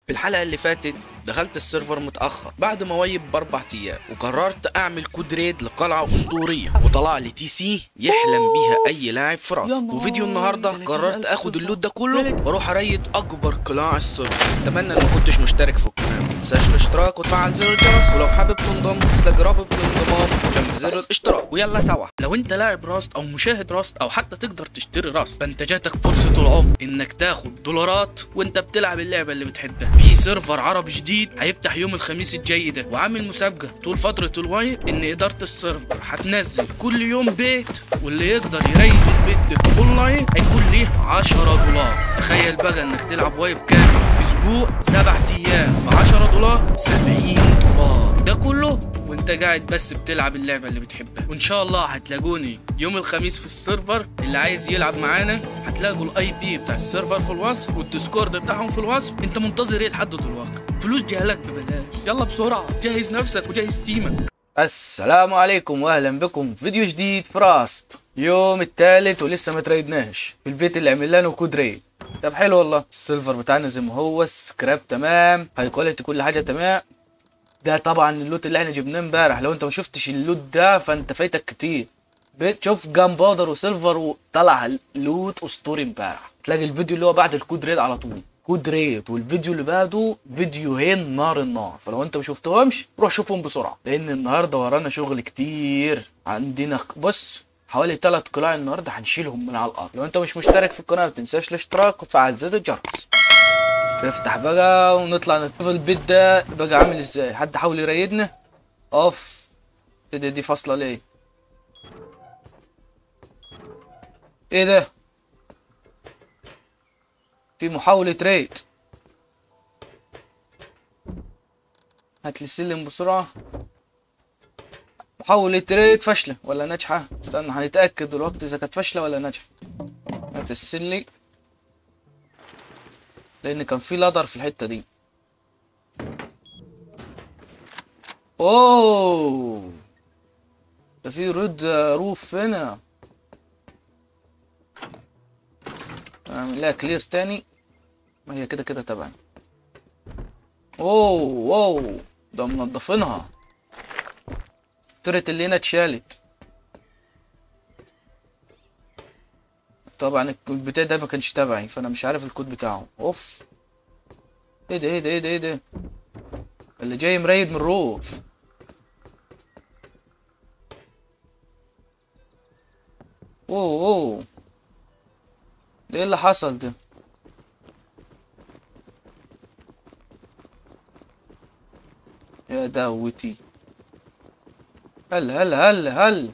في الحلقة اللي فاتت دخلت السيرفر متأخر بعد ما ويب بأربع أيام وقررت أعمل كود ريد لقلعة أسطورية وطلع لي تي سي يحلم بيها أي لاعب في راس وفيديو النهاردة قررت آخد اللوت ده كله وأروح أريد أكبر قلاع السيرفر أتمنى إن ما كنتش مشترك في القناة ما تنساش الاشتراك وتفعل زر الجرس ولو حابب تنضم تلاقي رابط الانضمام جنب زر الاشتراك ويلا سوا لو انت لاعب راست او مشاهد راست او حتى تقدر تشتري راست فانت جاتك فرصة العمر انك تاخد دولارات وانت بتلعب اللعبة اللي بتحبها في سيرفر عربي جديد هيفتح يوم الخميس الجاي ده وعامل مسابقة طول فترة الوايب ان ادارة السيرفر هتنزل كل يوم بيت واللي يقدر يريد البيت ده اونلاين هيكون ليه 10 دولار تخيل بقى انك تلعب وايب كامل اسبوع سبع ايام ب 10 دولار 70 دولار ده كله وانت قاعد بس بتلعب اللعبة اللي بتحبها وان شاء الله هتلاقوني يوم الخميس في السيرفر اللي عايز يلعب معانا هتلاقوا الاي بي بتاع السيرفر في الوصف والديسكورد بتاعهم في الوصف انت منتظر ايه لحد دلوقتي فلوس جهلك ببلاش يلا بسرعة جهز نفسك وجهز تيمك السلام عليكم واهلا بكم في فيديو جديد في راست يوم التالت ولسه ما تريدناش في البيت اللي عمل لنا كود ريد طب حلو والله السيلفر بتاعنا زي ما هو السكراب تمام هاي كواليتي كل حاجه تمام ده طبعا اللوت اللي احنا جبناه امبارح لو انت ما شفتش اللوت ده فانت فايتك كتير بتشوف جام باودر وسيلفر وطلع لوت اسطوري امبارح تلاقي الفيديو اللي هو بعد الكود ريد على طول كود ريد والفيديو اللي بعده فيديوهين نار النار فلو انت ما شفتهمش روح شوفهم بسرعه لان النهارده ورانا شغل كتير عندنا بص حوالي ثلاث قلاع النهارده هنشيلهم من على الارض لو انت مش مشترك في القناه ما تنساش الاشتراك وتفعل زر الجرس نفتح بقى ونطلع نشوف البيت ده بقى عامل ازاي حد حاول يريدنا اوف ايه ده دي فاصله ليه ايه ده في محاولة ريد هات لي السلم بسرعة محاولة ريد فاشلة ولا ناجحة استنى هنتأكد دلوقتي إذا كانت فاشلة ولا ناجحة هات السلي لأن كان في لدر في الحتة دي أوه ده في رود روف هنا اعمل لها كلير تاني ما هي كده كده تبعي اوه واو ده منضفينها التورت اللي هنا اتشالت طبعا البتاع ده ما كانش تبعي فانا مش عارف الكود بتاعه اوف ايه ده ايه ده ايه ده ايه ده اللي جاي مريد من الروف اوه اوه ده ايه اللي حصل ده يا داوتي هل هل هل هل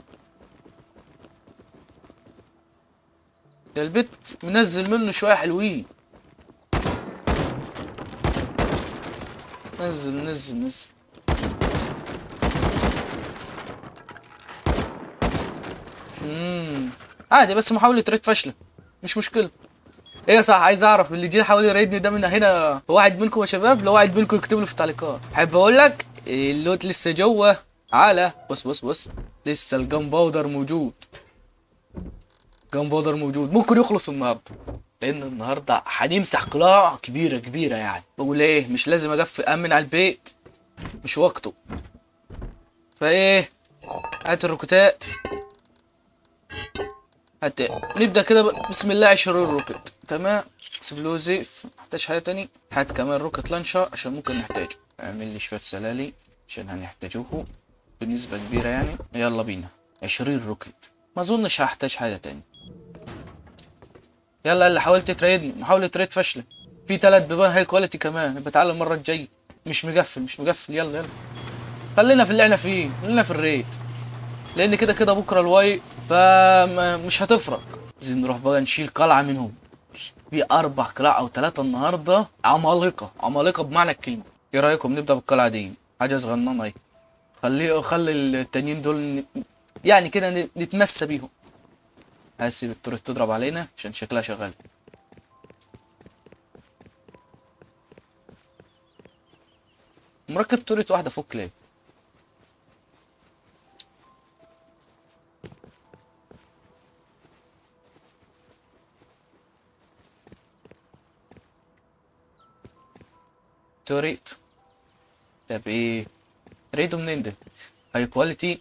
ده البيت منزل منه شوية حلوين نزل نزل نزل مم. عادي بس محاولة ريد فاشلة مش مشكلة ايه صح عايز اعرف اللي جه حاول يريدني ده من هنا واحد منكم يا شباب لو واحد منكم يكتب له في التعليقات احب اقول لك اللوت لسه جوه على بص بص بص لسه الجام باودر موجود جام باودر موجود ممكن يخلص النهارده لان النهارده هنمسح قلاع كبيره كبيره يعني بقول ايه مش لازم اقف امن على البيت مش وقته فايه هات الروكتات هات نبدا كده بسم الله عشر الروكت تمام اكسبلوزيف محتاج حاجه تاني هات كمان روكت لانشر عشان ممكن نحتاجه اعمل لي شويه سلالي عشان هنحتاجوه بنسبه كبيره يعني يلا بينا عشرين روكت ما اظنش هحتاج حاجه تاني يلا اللي حاولت تريدني محاولة تريد فاشلة في تلات بيبان هاي كواليتي كمان بتعلم المرة الجاية مش مقفل مش مقفل يلا يلا خلينا في اللي احنا فيه خلينا في الريد لان كده كده بكره الواي فمش هتفرق عايزين نروح بقى نشيل قلعه منهم في اربع قلاع او ثلاثه النهارده عمالقه عمالقه بمعنى الكلمه ايه رايكم نبدا بالقلعه دي حاجه صغننه اهي خليه خلي التانيين دول ن... يعني كده نتمسى بيهم هسيب التورت تضرب علينا عشان شكلها شغال مركب تورت واحده فوق ليه توريت طب ايه ريده منين ده هاي كواليتي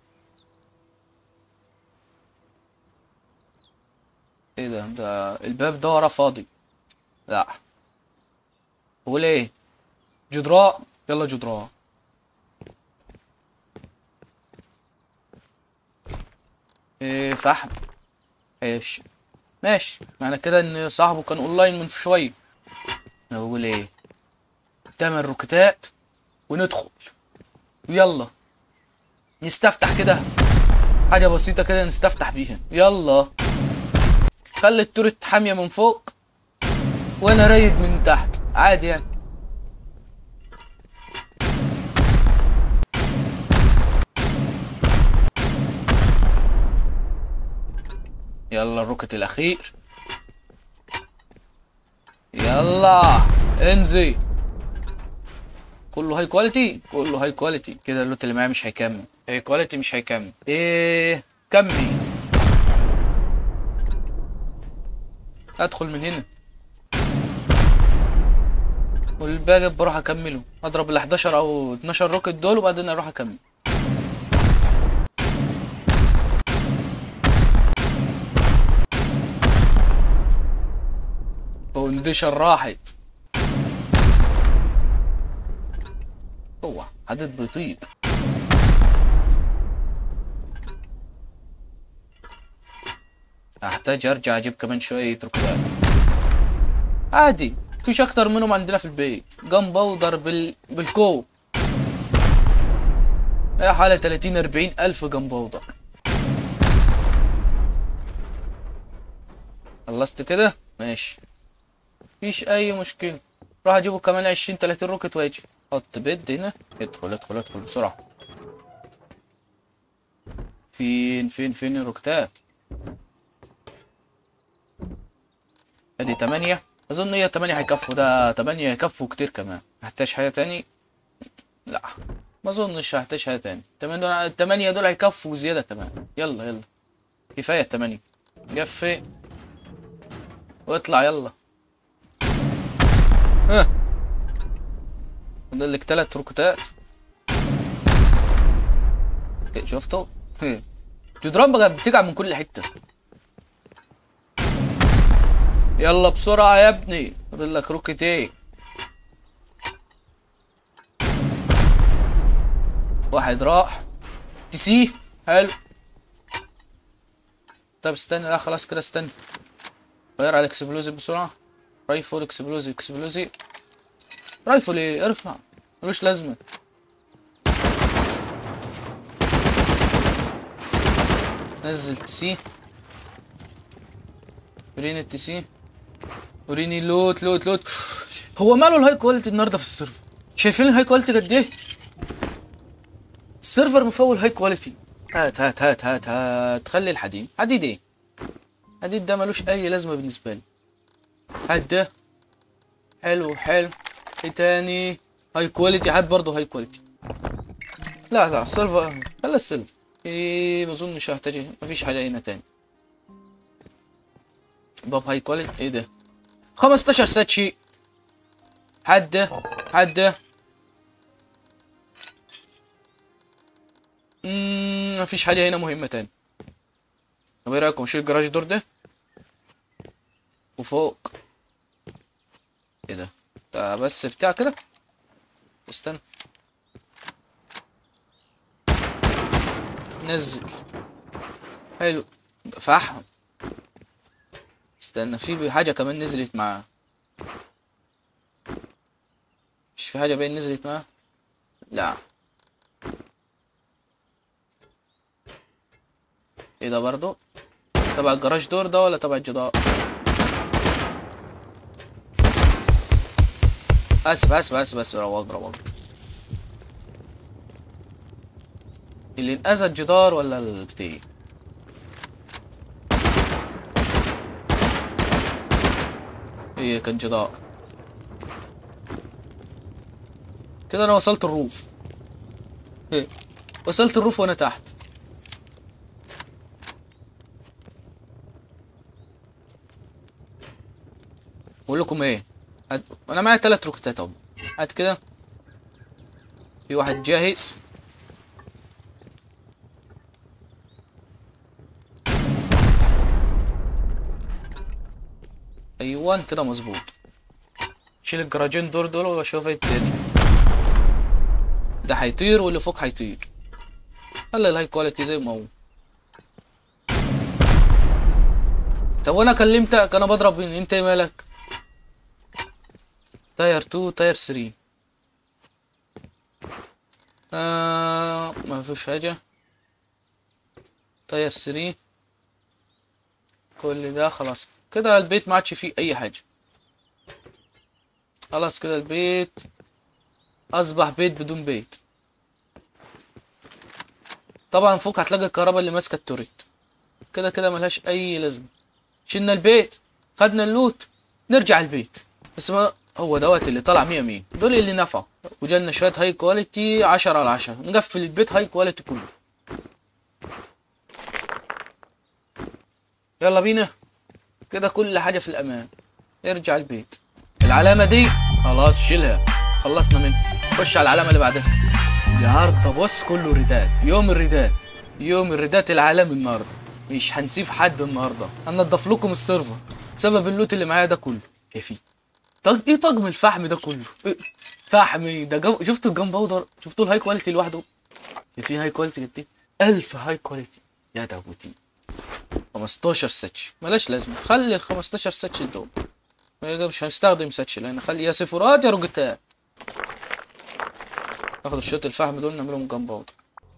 ايه ده ده الباب ده ورا فاضي لا قول ايه جدراء يلا جدراء ايه فحم ايش ماشي معنى كده ان صاحبه كان اونلاين من شويه نقول ايه تمن روكتات وندخل ويلا نستفتح كده حاجة بسيطة كده نستفتح بيها يلا خلي التورت حامية من فوق وانا رايد من تحت عادي يعني يلا الروكت الاخير يلا انزل كله هاي كواليتي كله هاي كواليتي كده اللوت اللي معايا مش هيكمل هاي كواليتي مش هيكمل ايه كمي ادخل من هنا والباقي بروح اكمله اضرب ال 11 او 12 روكت دول وبعدين اروح اكمل فاونديشن راحت هو حدد بيطيب هحتاج ارجع اجيب كمان شوية ركبات عادي فيش اكتر منهم عندنا في البيت جم بودر بال... بالكو هي حالة 30 40 الف جم بودر خلصت كده ماشي مفيش اي مشكلة راح اجيبه كمان 20 30 روكت واجي حط بيد هنا ادخل ادخل ادخل بسرعة فين فين فين الروكتات ادي تمانية اظن هي تمانية هيكفوا ده تمانية هيكفوا كتير كمان محتاج حاجة تاني لا ما اظنش هحتاج حاجة تاني التمانية دول التمانية دول هيكفوا زيادة كمان يلا يلا كفاية التمانية جفي واطلع يلا ها فاضل لك تلات ركوتات إيه، شفتوا إيه. جدران بقى بتقع من كل حتة يلا بسرعة يا ابني فاضل لك روكتين واحد راح تسيه حلو طب استنى لا خلاص كده استنى غير على الاكسبلوزيف بسرعة رايفل اكسبلوزيف اكسبلوزيف رايفل ايه ارفع ملوش لازمة نزل تسي وريني التسي وريني لوت لوت لوت هو ماله الهاي كواليتي النهارده في السيرفر شايفين الهاي كواليتي قد ايه السيرفر مفول هاي كواليتي هات هات هات هات هات خلي الحديد حديد ايه حديد ده ملوش اي لازمه بالنسبه لي هات ده حلو حلو ايه تاني هاي كواليتي هات برضه هاي كواليتي لا لا السيلفر خلي السيلفر ايه ما اظنش هحتاج مفيش حاجه هنا تاني باب هاي كواليتي ايه ده 15 ساتشي هات ده هات ده مم، مفيش حاجه هنا مهمه تاني طب ايه رايكم اشيل الجراج دور ده وفوق ايه ده ده بس بتاع كده استنى نزل حلو فحم استنى في حاجة كمان نزلت معاه مش في حاجة باين نزلت معاه لا ايه ده برضو تبع الجراج دور ده ولا تبع الجدار اسف اسف اسف اسف رواق رواق اللي انأذى الجدار ولا البتاع هي كان جدار كده انا وصلت الروف ايه وصلت الروف وانا تحت بقول لكم ايه هد... انا معايا تلات روكتات اهو هات كده في واحد جاهز ايوان كده مظبوط شيل الجراجين دور دول واشوف ايه التاني ده هيطير واللي فوق هيطير خلي الهاي كواليتي زي ما هو طب وانا كلمتك انا بضرب مين انت إيه مالك تاير 2 تاير 3 آه ما فيش حاجة تاير 3 كل ده خلاص كده البيت ما عادش فيه اي حاجة خلاص كده البيت اصبح بيت بدون بيت طبعا فوق هتلاقي الكهرباء اللي ماسكه التوريت كده كده ملهاش اي لازمه شلنا البيت خدنا اللوت نرجع البيت بس ما هو دوت اللي طلع مية مية دول اللي نفعوا وجالنا شوية هاي كواليتي عشرة على عشرة نقفل البيت هاي كواليتي كله يلا بينا كده كل حاجة في الأمان نرجع البيت العلامة دي خلاص شيلها خلصنا منها خش على العلامة اللي بعدها النهارده بص كله رداد يوم الرداد يوم الرداد العالمي النهارده مش هنسيب حد النهارده هنضف لكم السيرفر بسبب اللوت اللي معايا ده كله شايفين طب ايه طقم الفحم ده كله إيه؟ فحم ده جو... شفتوا الجام باودر شفتوا الهاي كواليتي لوحده في هاي كواليتي قد ايه 1000 هاي كواليتي يا داوتي 15 ساتش ملاش لازمه خلي ال 15 ساتش دول مش هنستخدم ساتش لان خلي يا صفرات يا روجتات ناخد الشوط الفحم دول نعملهم جنب باودر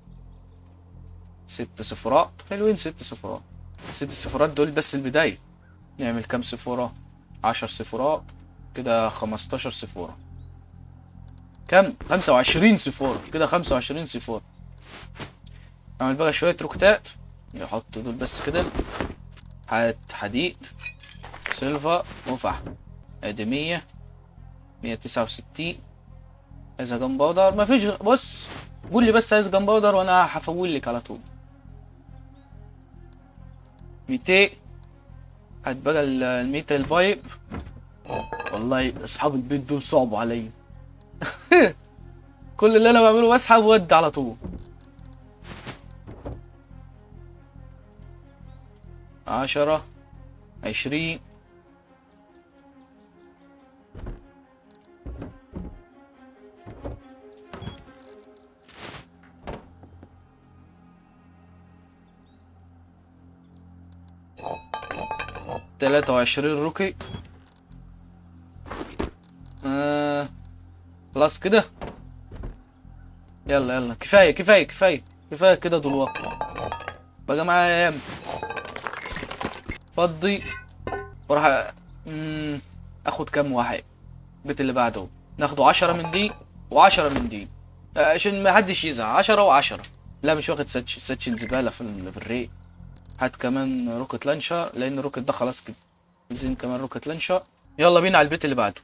ست صفرات حلوين ست صفرات ست صفرات دول بس البداية نعمل كام صفورة عشر صفورات كده خمستاشر صفورة كام خمسة وعشرين صفورة كده خمسة وعشرين صفورة نعمل بقى شوية روكتات نحط دول بس كده هات حديد سيلفر وفحم ادي مية مية تسعة وستين عايز جنب باودر مفيش غ- بص قول لي بس عايز جنب باودر وانا هفول لك على طول 200 هات بقى ال- الميتا البايب والله اصحاب البيت دول صعبوا عليا كل اللي انا بعمله بسحب ود على طول عشرة عشرين تلاتة وعشرين روكيت آه. خلاص كده يلا يلا كفاية كفاية كفاية كفاية كده دلوقتي بقى معايا ايام فضي وراح أ- مم، اخد كام واحد البيت اللي بعده ناخده عشرة من دي وعشرة من دي آه، عشان ما حدش يزعل عشرة وعشرة لا مش واخد ساتش ساتش زبالة في, ال- في الريق هات كمان روكت لانشر لان الروكت ده خلاص كده عايزين كمان روكت لانشر يلا بينا على البيت اللي بعده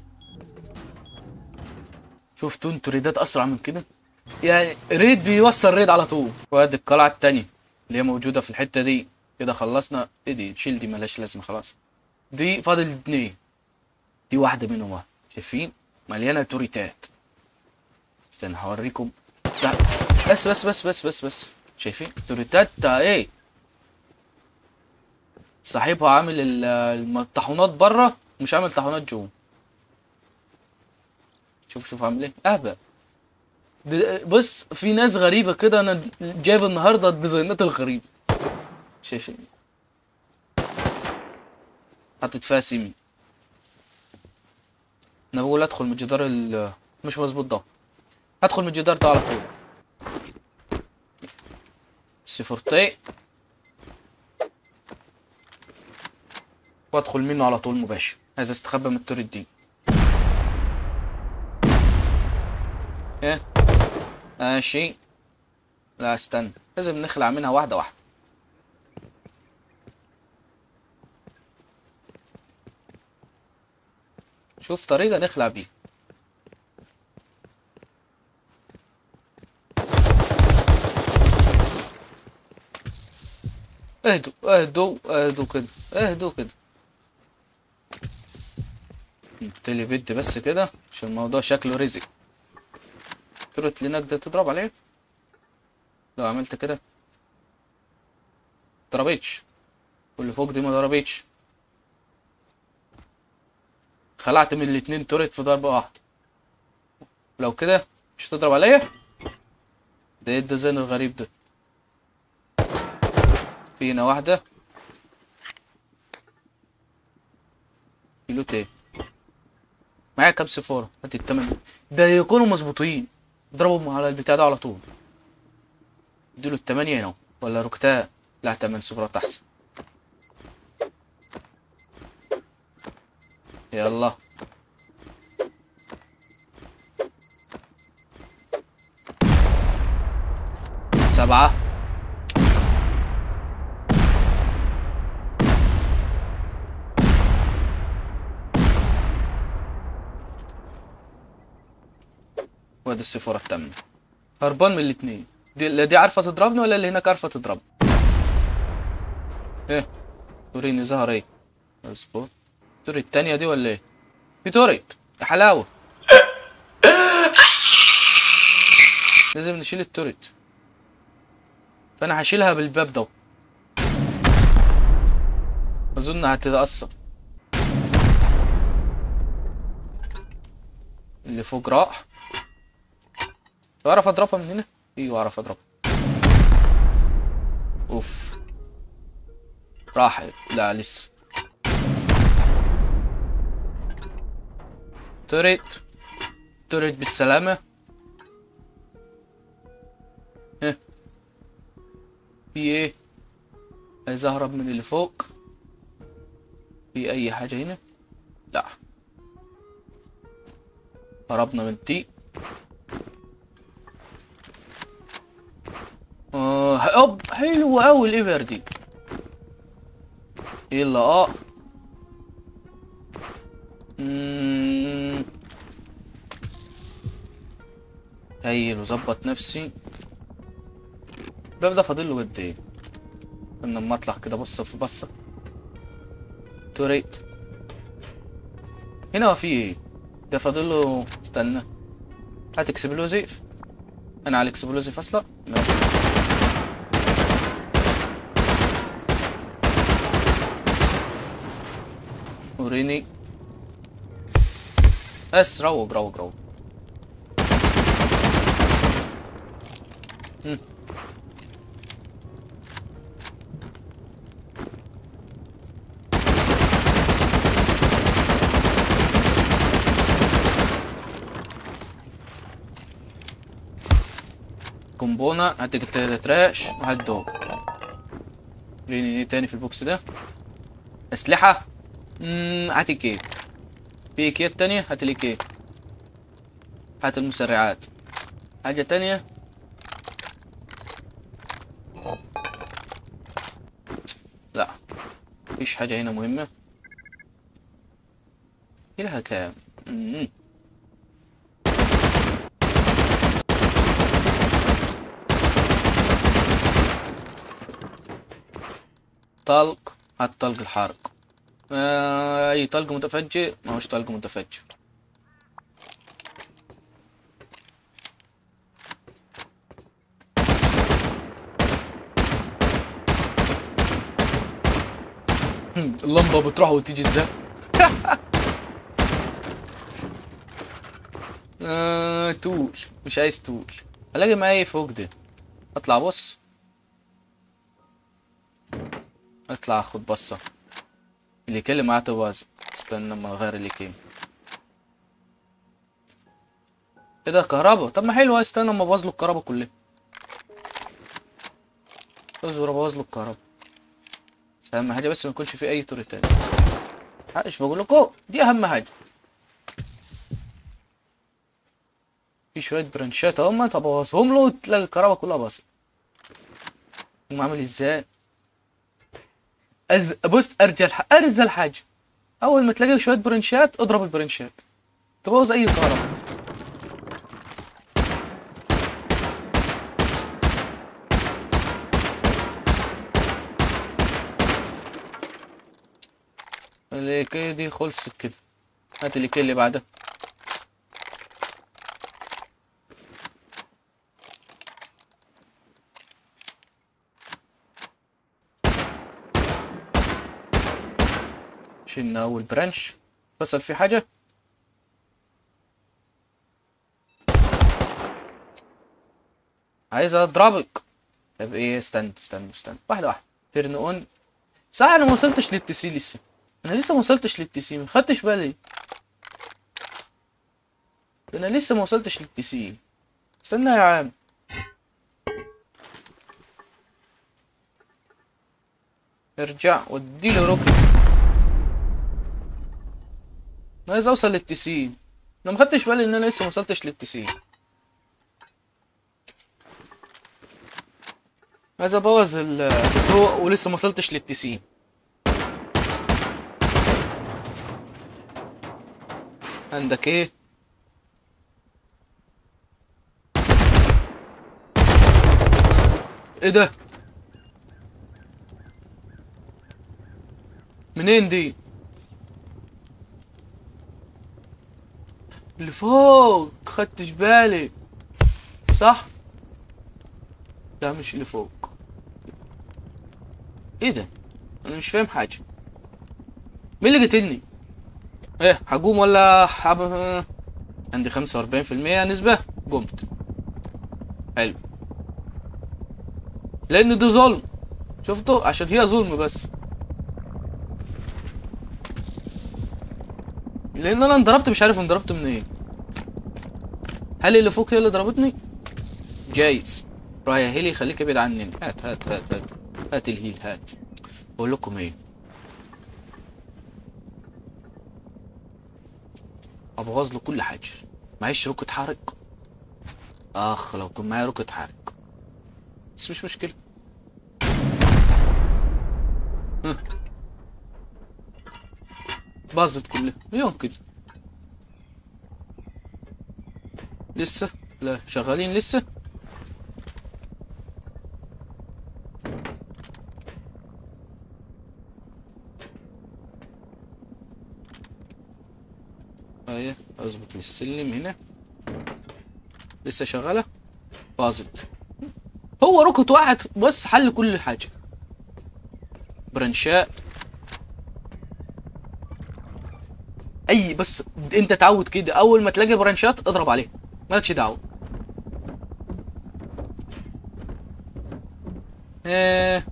شفتوا انتوا ريدات اسرع من كده يعني ريد بيوصل ريد على طول وادي القلعه التانية اللي هي موجوده في الحته دي كده خلصنا ايه دي تشيل دي ملهاش لازمه خلاص دي فاضل اتنين دي واحده منهم اهي شايفين مليانه توريتات استنى هوريكم صح بس بس بس بس بس بس شايفين توريتات ايه صاحبها عامل ال- الم- الطاحونات بره مش عامل طاحونات جوه شوف شوف عامل ايه اهبل د- بص في ناس غريبة كده انا جايب النهاردة الديزاينات الغريبة شايفين حطيت فيها سيمي انا بقول ادخل من الجدار ال مش مظبوط ده هدخل من الجدار ده على طول صفرتين وادخل منه على طول مباشر عايز استخبى من التوريت دي ايه ماشي لا استنى لازم نخلع منها واحدة واحدة شوف طريقة نخلع بيها اهدوا اهدوا اهدوا كده اهدوا كده نبتلي بيد بس كده عشان الموضوع شكله رزق ترت اللي هناك ده تضرب عليه لو عملت كده ضربتش واللي فوق دي ما ضربتش خلعت من الاتنين تورت في ضربة واحدة لو كده مش هتضرب عليا ده ايه الديزاين الغريب ده في هنا واحدة كيلو تاني معايا كام سفارة هات التمن ده يكونوا مظبوطين اضربهم على البتاع ده على طول اديله التمانية هنا ولا ركتاه لا تمن سفارات احسن يلا سبعة وادي السفارة التامنة هربان من الاتنين دي اللي دي عارفة تضربني ولا اللي هناك عارفة تضرب ايه وريني ظهر ايه اصبر التوري التانية دي ولا ايه في توريت يا حلاوة لازم نشيل التوريت فانا هشيلها بالباب ده اظن هتتأثر اللي فوق راح تعرف اضربها من هنا ايوه اعرف اضربها اوف راح لا لسه توريت توريت بالسلامة ها في ايه عايز اهرب من اللي فوق في اي حاجة هنا لا هربنا من دي اه هوب حلو اوي الابر دي يلا اه مم. هيل وظبط نفسي الباب ده فاضل له قد ايه كنا اما اطلع كده بص في بصه توريت هنا في ايه ده فاضل له استنى هات اكسبلوزيف انا على الاكسبلوزيف اصلا ماشي. وريني بس روق روق روق مم. قنبونة هاتك التراش وهات دول وريني ايه تاني في البوكس ده اسلحة امم هاتي كيك في كيت تانية هات لي كيك هات المسرعات حاجة تانية لا مفيش حاجة هنا مهمة لها كام مم. طلق هات طلق الحارق آه، اي طلق متفجر ما هوش طلق متفجر اللمبة بتروح وتيجي ازاي آه، تول مش عايز تول الاقي معايا ايه فوق ده اطلع بص اطلع اخد بصة اللي كلم معاه تواز استنى ما اغير اللي كلم ايه ده كهربا طب ما حلو استنى اما ابوظ له الكهربا كلها اصبر ابوظ له الكهربا بس اهم حاجه بس ما يكونش في اي طور تاني مش بقول لكم دي اهم حاجه في شويه برانشات اهم طب ابوظهم له تلاقي الكهربا كلها باظت هم عامل ازاي أز... بص ارجل ح... ارزل حاجه اول ما تلاقي شويه برنشات اضرب البرنشات تبوظ اي كهرباء اللي كده دي خلصت كده هات اللي اللي بعده شلنا اول برانش فصل في حاجة عايز اضربك طب ايه استنى استنى استنى واحدة واحدة ترن اون صح انا ما وصلتش للتسي لسه انا لسه ما وصلتش للتسي ما خدتش بالي ده انا لسه ما وصلتش للتسي استنى يا عم ارجع واديله روكت انا عايز اوصل للتسعين انا ما خدتش بالي ان انا لسه ما وصلتش للتسعين عايز ابوظ الضوء ولسه ما وصلتش للتسعين عندك ايه ايه ده منين دي اللي فوق خدتش بالي صح لا مش اللي فوق ايه ده انا مش فاهم حاجه مين اللي قتلني ايه هقوم ولا حب... عندي خمسة وأربعين في المية نسبة قمت حلو لأن ده ظلم شفتوا عشان هي ظلم بس لان انا انضربت مش عارف انضربت من ايه هل اللي فوق هي اللي ضربتني جايز روح يا هيلي خليك ابعد عني هات هات هات هات هات الهيل هات بقول لكم ايه ابوظ له كل حاجه معيش روكت حارق اخ لو كان معايا روكت حارق بس مش مشكله ها. باظت كلها يوم كده لسه لا شغالين لسه ايه اظبط السلم هنا لسه شغالة باظت هو روكت واحد بس حل كل حاجة برنشات اي بس انت تعود كده اول ما تلاقي برانشات اضرب عليه مالكش دعوه ايه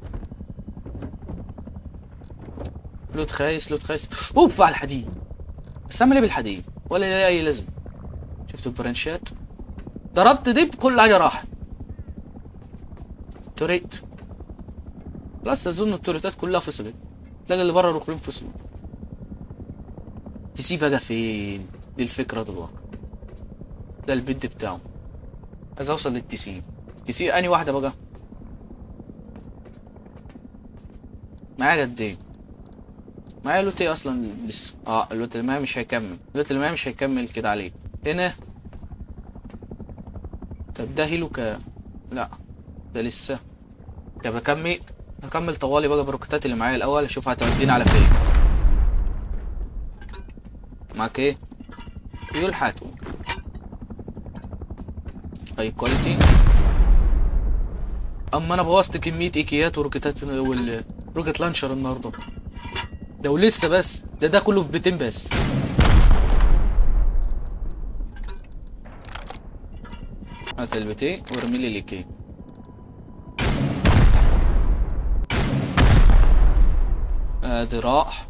لوت خايس لوت خايس اوف على الحديد بس اعمل ايه بالحديد ولا ليه اي لازمه شفت البرانشات ضربت دب كل حاجه راحت توريت خلاص اظن التوريتات كلها فصلت تلاقي اللي بره الركلين فصلوا تسيب بقى فين دي الفكرة دلوقتي ده البيت بتاعه عايز اوصل للتسي تسي اني واحدة بقى معايا قد ايه معايا لوت ايه اصلا لسه اه اللوت اللي معايا مش هيكمل اللوت اللي معايا مش هيكمل كده عليه هنا طب ده هيلو ك لا ده لسه طب اكمل هكمل طوالي بقى بالروكتات اللي معايا الاول اشوف هتودينا على فين معاك ايه فيول حاتو هاي كواليتي اما انا بوظت كمية ايكيات وروكيتات والروكيت لانشر النهارده ده ولسه بس ده ده كله في بيتين بس هات البيتين وارمي لي الايكي ادي راح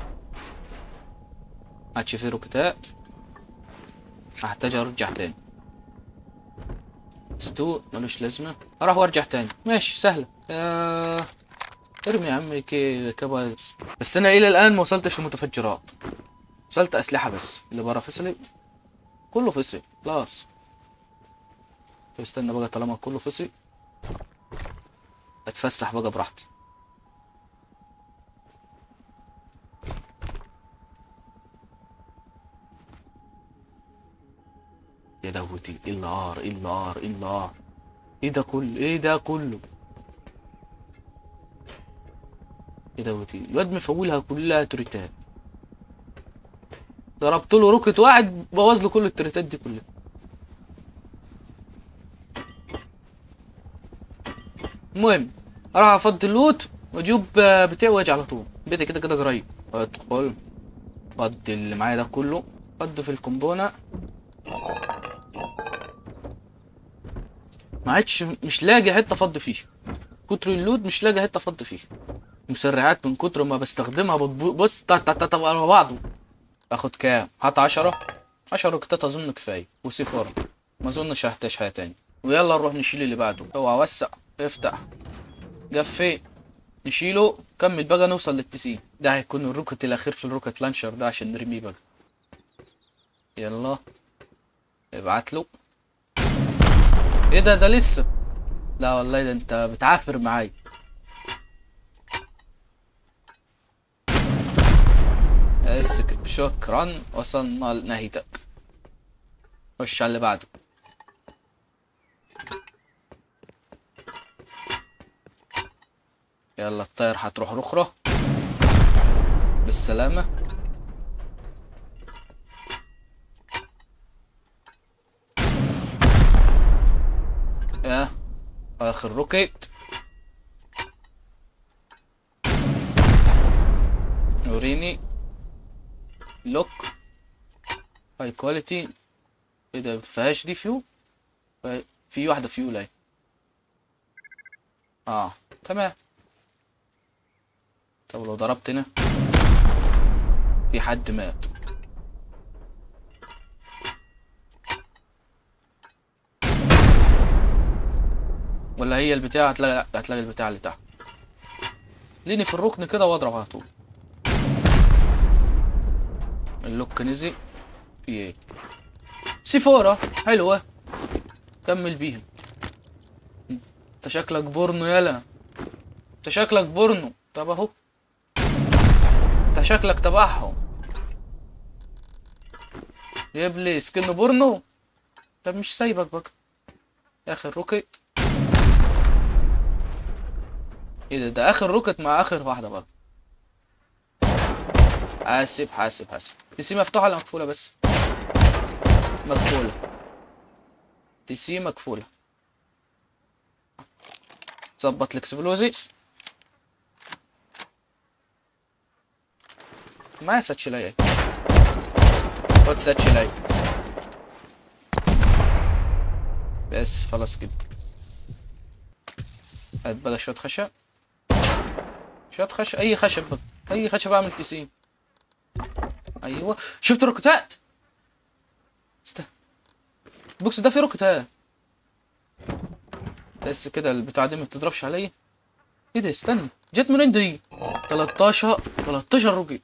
عادش فيه روكتات هحتاج ارجع تاني ستو ملوش لازمة اروح وارجع تاني ماشي سهلة آه... ارمي يا عمي كي كبايس بس انا الى الان ما وصلتش للمتفجرات وصلت اسلحة بس اللي برا فصلت كله فصل خلاص طب استنى بقى طالما كله فصل اتفسح بقى براحتي يا دوتي ايه النار ايه النار ايه النار ايه ده كله ايه ده كله يا دوتي الواد مفولها كلها توريتات ضربت له روكت واحد بوظ له كل التريتات دي كلها المهم اروح افضي اللوت واجيب آه، بتاعي واجي على طول بيتي كده كده قريب ادخل فضي اللي معايا ده كله فضي في القنبله ما عادش مش لاقي حته افضي فيها كتر اللود مش لاقي حته افضي فيها مسرعات من كتر ما بستخدمها بتبو- بص تا تا تا تا على بعضه اخد كام هات عشرة عشرة كتات اظن كفايه وصفر ما اظنش هحتاج حاجه تاني ويلا نروح نشيل اللي بعده اوعى وسع افتح جفي نشيله كمل بقى نوصل للتسعين ده هيكون الروكت الاخير في الروكت لانشر ده عشان نرميه بقى يلا ابعت له ايه ده ده لسه لا والله ده انت بتعافر معايا بس كده. شكرا وصلنا لنهايتك خش على اللي بعده يلا الطير هتروح رخرة بالسلامة يا اخر روكيت وريني لوك هاي كواليتي ايه ده مفيهاش دي فيو في- في واحدة فيو اهي اه تمام طب لو ضربت هنا في حد مات ولا هي البتاع هتلاقي لا هتلاقي البتاع اللي تحت ليني في الركن كده واضرب على طول اللوك نزل في ايه سيفورة حلوة كمل بيها انت شكلك بورنو يلا انت شكلك بورنو طب اهو انت شكلك تبعهم جيب لي سكن بورنو طب مش سايبك بقى اخر روكيت ايه ده ده اخر روكت مع اخر واحده بقى حاسب حاسب حاسب تي مفتوحه ولا مقفوله بس مقفوله تي مقفوله ظبط الاكسبلوزيف ما ساتشلاي خد ساتشلاي بس خلاص كده هات بقى شوية خشب شوية خشب أي خشب بقى أي خشب أعمل تسعين أيوة شفت الروكتات است البوكس ده فيه روكتات بس كده البتاع دي ما بتضربش عليا ايه ده استنى جت منين دي 13 13 روكت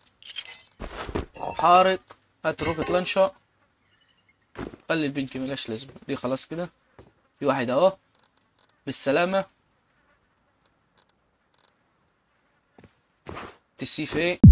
حارق هات روكت لانشا خلي البنك ملاش لازمة دي خلاص كده في واحد اهو بالسلامة تسي في